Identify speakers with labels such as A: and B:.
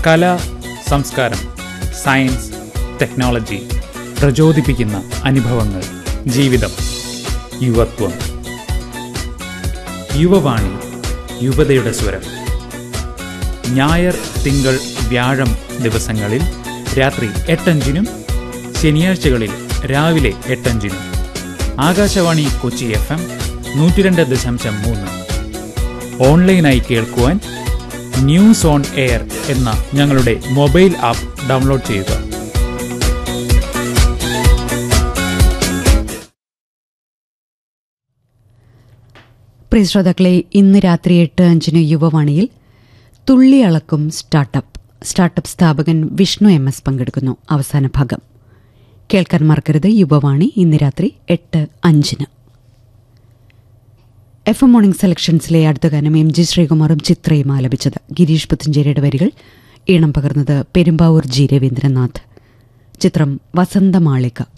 A: കല സംസ്കാരം science technology പ്രചോദിപ്പിക്കുന്ന അനുഭവങ്ങൾ ജീവിതം യുവത്വം യുവവാണി യുവതയുടെ സ്വരം ഞായർ തിങ്കൾ വ്യാഴം ദിവസങ്ങളിൽ രാത്രി എട്ടഞ്ചിനും ശനിയാഴ്ചകളിൽ രാവിലെ എട്ടഞ്ചിനും ആകാശവാണി കൊച്ചി എഫ് എം നൂറ്റി രണ്ട് ദശാംശം മൂന്ന് ഓൺലൈനായി കേൾക്കുവാൻ ന്യൂസ് ഓൺ എയർ എന്ന ഞങ്ങളുടെ മൊബൈൽ ആപ്പ് ഡൗൺലോഡ് ചെയ്യുക
B: പ്രിയ ശ്രോതാക്കളെ ഇന്ന് രാത്രി എട്ട് അഞ്ചിന് യുവവാണിയിൽ തുള്ളി അളക്കും സ്റ്റാർട്ടപ്പ് സ്റ്റാർട്ടപ്പ് സ്ഥാപകൻ വിഷ്ണു എം എസ് പങ്കെടുക്കുന്നു അവസാന ഭാഗം കേൾക്കാൻ മറക്കരുത് യുവവാണി ഇന്ന് രാത്രി എട്ട് അഞ്ചിന് എഫ് എം മോർണിംഗ് സെലക്ഷൻസിലെ അടുത്ത ഗാനം എം ജി ശ്രീകുമാറും ചിത്രയും ആലപിച്ചത് ഗിരീഷ് പുത്തഞ്ചേരിയുടെ വരികൾ ഈണം പകർന്നത് പെരുമ്പാവൂർ ജി രവീന്ദ്രനാഥ് ചിത്രം വസന്തമാളിക